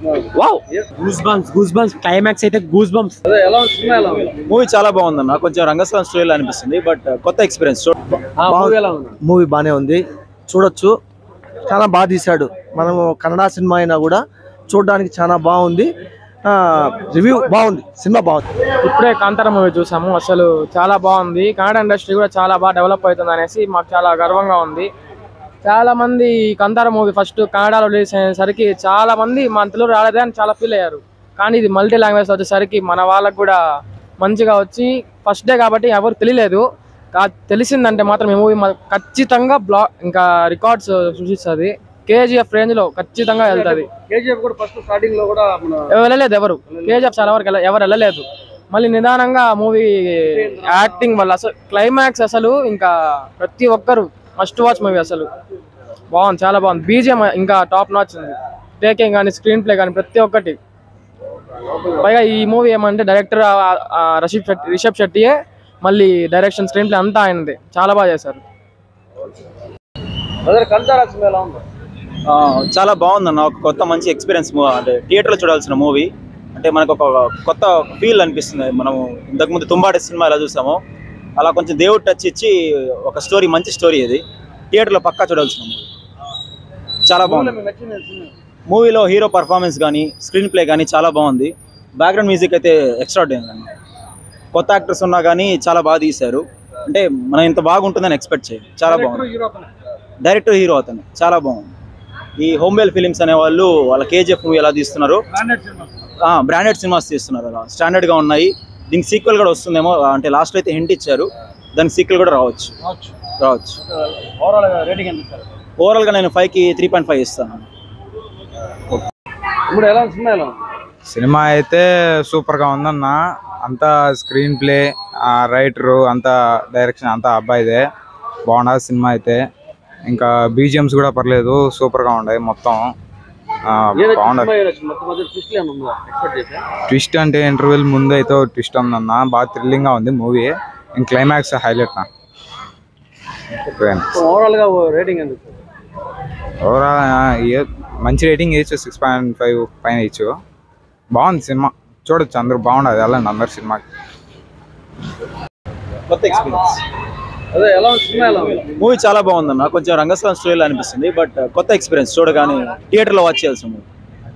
Wow goosebumps goosebumps climax అయితే goosebumps అదే ఎలా ఉంది సినిమా ఎలా ఉంది మూవీ చాలా బాగుందన్న కొంచెం రంగస్థలం స్టోరీలో అనిపిస్తుంది బట్ కొత్త ఎక్స్పీరియన్స్ ఆ మూవీ ఎలా ఉంది మూవీ బాగానే ఉంది చూడొచ్చు చాలా బాగా తీశాడు మనము కన్నడ సినిమా అయినా కూడా చూడడానికి చాలా బాగుంది రివ్యూ బాగుంది సినిమా బాగుంది ఇప్పుడే కాంతార మూవీ చూసాము అసలు చాలా బాగుంది కన్నడ ఇండస్ట్రీ కూడా చాలా బాగా డెవలప్ అవుతుంది అనేసి మాకు చాలా గర్వంగా ఉంది చాలా మంది ఈ కాంతార మూవీ ఫస్ట్ కన్నడలో రిలీజ్ అయ్యేసరికి చాలా మంది మన తెలుగు రాలేదే అని చాలా ఫీల్ అయ్యారు కానీ ఇది మల్టీ లాంగ్వేజ్ వచ్చేసరికి మన వాళ్ళకు కూడా మంచిగా వచ్చి ఫస్ట్ డే కాబట్టి ఎవరు తెలియలేదు కా- తెలిసిందంటే మాత్రం ఈ మూవీ ఖచ్చితంగా బ్లా ఇంకా రికార్డ్స్ సృష్టిస్తుంది కేజీఎఫ్ రేంజ్ లో ఖచ్చితంగా వెళ్తుంది కేజీఎఫ్ కూడా ఫస్ట్ స్టార్టింగ్ లో కూడా మన వెళ్ళలేదు ఎవరు కేజీఎఫ్ చాలా వరకు వెళ్ళ- ఎవరు వెళ్ళలేదు మళ్ళీ నిదానంగా మూవీ యాక్టింగ్ వల్ల అసలు క్లైమాక్స్ అసలు ఇంకా ప్రతి ఒక్కరు మస్ట్ వాచ్ మూవీ అసలు బాగుంది చాలా బాగుంది బీజిఎం ఇంకా టాప్ నాచ్ ఉంది టేకింగ్ కానీ స్క్రీన్ ప్లే కానీ ప్రతి ఒక్కటి పైగా ఈ మూవీ ఏమంటే డైరెక్టర్ రషీబ్ శెట్టి రిషబ్ శెట్టియే మళ్ళీ డైరెక్షన్ స్క్రీన్ ప్లే అంతా ఆయనదే చాలా బాగా చేశారు అదే కంటారా సినిమా ఎలా ఉంది చాలా బాగుందన్న ఒక కొత్త మంచి ఎక్స్పీరియన్స్ అంటే థియేటర్లో చూడాల్సిన మూవీ అంటే మనకు ఒక కొత్త ఫీల్ అనిపిస్తుంది మనము ఇంతకుముందు తుంబాటి సినిమా ఎలా చూసామో అలా కొంచెం దేవుడు టచ్ ఇచ్చి ఒక స్టోరీ మంచి స్టోరీ ఇది థియేటర్లో పక్కా చూడాల్సిన మూవీ చాలా బాగుంది మీకు నచ్చింది సినిమా మూవీలో హీరో పర్ఫార్మెన్స్ కానీ స్క్రీన్ ప్లే కానీ చాలా బాగుంది బ్యాక్గ్రౌండ్ మ్యూజిక్ అయితే ఎక్స్ట్రా అండి కొత్త యాక్టర్స్ ఉన్నా కానీ చాలా బాగా తీశారు అంటే మనం ఇంత బాగుంటుందని ఎక్స్పెక్ట్ చేయం చాలా బాగుంది హీరో అతను. డైరెక్టర్ హీరో అతను చాలా బాగుంది ఈ హోమ్వేల్ ఫిలిమ్స్ అనే వాళ్ళు వాళ్ళ కేజీఎఫ్ మూవీ ఎలా తీస్తున్నారు Branded సినిమా. బ్రాండెడ్ సినిమాస్ తీస్తున్నారు అలా స్టాండర్డ్ గా ఉన్నాయి దీనికి సీక్వెల్ కూడా వస్తుందేమో అంటే లాస్ట్ అయితే హింట్ ఇచ్చారు దానికి సీక్వెల్ కూడా రావచ్చు రావచ్చు ఓవరాల్ గా రేటింగ్ ఎంత ఇస్తారు ఓవరాల్ గా నేను ఫైవ్ కి త్రీ పాయింట్ ఫైవ్ ఇస్తాను ఇప్పుడు ఎలా ఉంది సినిమా ఎలా ఉంది సినిమా అయితే సూపర్ గా ఉందన్న అంతా స్క్రీన్ ప్లే ఆ రైటరు అంతా డైరెక్షన్ అంతా అబ్బాయిదే బాగుండదు సినిమా అయితే ఇంకా బీజిఎమ్స్ కూడా పర్లేదు సూపర్ గా ఉండే మొత్తం ఆ, ఏదైతే బాగుండదు సినిమా ఏదైతే మధ్య మధ్య ట్విస్ట్ ఏమైనా ఉందా ఎక్స్పెక్ట్ చేసా ట్విస్ట్ అంటే ఇంటర్వెల్ ముందు అయితే ట్విస్ట్ ఉందన్న బాగా థ్రిల్లింగ్ గా ఉంది మూవీ ఇంక క్లైమాక్స్ హైలైట్ నా ఓవరాల్ గా రేటింగ్ ఎంత ఇస్తారు ఓవరాల్ మంచి రేటింగ్ ఇచ్చు సిక్స్ పాయింట్ ఫైవ్ పైన ఇచ్చు బాగుంది సినిమా చూడొచ్చు అందరూ బాగుండదు వెళ్ళండి అందరు సినిమాకి కొత్త ఎక్స్పీరియన్స్ అదే ఎలా ఉంది సినిమా ఎలా ఉంది మూవీ చాలా బాగుందన్న కొంచెం రంగస్థలం స్టోరీలో అనిపిస్తుంది బట్ కొత్త ఎక్స్పీరియన్స్ చూడగానే థియేటర్లో వాచ్ చేయాల్సిన మూవీ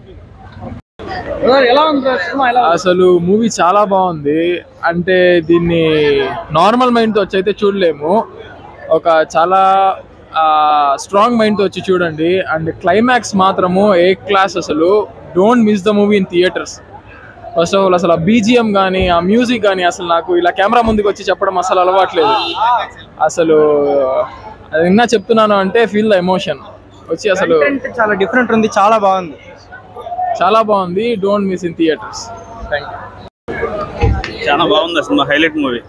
అదే ఎలా ఉంది సినిమా ఎలా ఉంది? అసలు మూవీ చాలా బాగుంది అంటే దీన్ని నార్మల్ మైండ్తో వచ్చి అయితే చూడలేము ఒక చాలా స్ట్రాంగ్ మైండ్తో వచ్చి చూడండి అండ్ క్లైమాక్స్ మాత్రము ఏ క్లాస్ అసలు don't miss the movie in theatres first of all అసలు ఆ బీజిఎం కానీ ఆ మ్యూజిక్ కానీ అసలు నాకు ఇలా కెమెరా ముందుకు వచ్చి చెప్పడం అసలు అలవాట్లేదు అసలు అది నిన్న చెప్తున్నాను అంటే ఫీల్ ద ఎమోషన్ వచ్చి అసలు చాలా డిఫరెంట్ ఉంది చాలా బాగుంది చాలా బాగుంది don't miss in theatres thank you చాలా బాగుంది సినిమా హైలైట్ మూవీ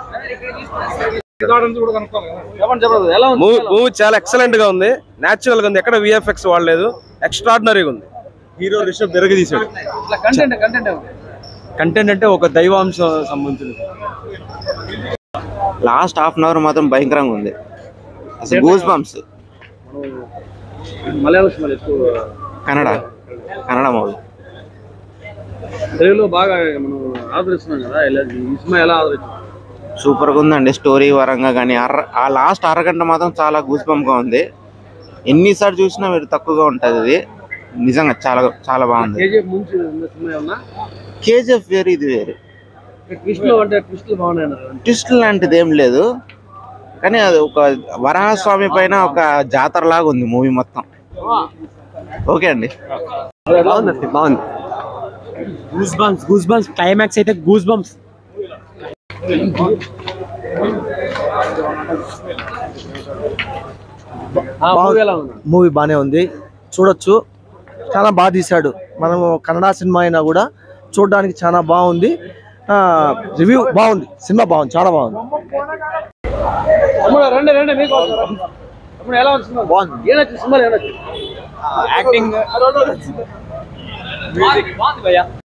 చెప్పండి చెప్పండి ఎలా ఉంది మూవీ మూవీ చాలా ఎక్సలెంట్ గా ఉంది నేచురల్ గా ఉంది ఎక్కడ విఎఫ్ఎక్స్ వాడలేదు ఎక్స్ట్రాడినరీగా ఉంది హీరో రిషబ్ తిరగదీశాడు ఇట్లా కంటెంట్ కంటెంట్ ఏముంది కంటెంట్ అంటే ఒక దైవాంశం సంబంధించింది లాస్ట్ హాఫ్ అన్ అవర్ మాత్రం భయంకరంగా ఉంది అసలు గూస్ బంప్స్ మలయాళ సినిమాలు ఎక్కువ కన్నడ కన్నడ మూవీ తెలుగులో బాగా మనం ఆదరిస్తున్నాం కదా ఇలా- ఈ సినిమా ఎలా ఆదరించాం సూపర్ గా ఉందండి స్టోరీ పరంగా కానీ అర ఆ లాస్ట్ అరగంట మాత్రం చాలా గూస్ బంప్ గా ఉంది ఎన్నిసార్లు చూసినా మీరు తక్కువగా ఉంటది ఇది నిజంగా చాలా చాలా బాగుంది కేజీఎఫ్ ముంచి ఉన్న సినిమా ఏమన్నా కేజీఎఫ్ వేరు ఇది వేరు ట్విస్ట్ లో అంటే ట్విస్ట్లు బాగున్నాయి అన్నారు. ట్విస్ట్ లాంటిది ఏం లేదు కానీ అది ఒక వరాహస్వామి పైన ఒక జాతర లాగా ఉంది మూవీ మొత్తం ఓకే అండి బాగుందండి బాగుంది goosebumps goosebumps climax అయితే గూస్ బంప్స్ ఆ మూవీ ఎలా ఉంది మూవీ బాగానే ఉంది చూడొచ్చు చాలా బాగా తీశాడు మనము కన్నడ సినిమా అయినా కూడా చూడడానికి చాలా బాగుంది రివ్యూ బాగుంది సినిమా బాగుంది చాలా బాగుంది తమ్ముడు రండి రండి మీకు తమ్ముడు ఎలా ఉంది సినిమా బాగుంది. ఏనొచ్చు సినిమాలు ఏనొచ్చు యాక్టింగ్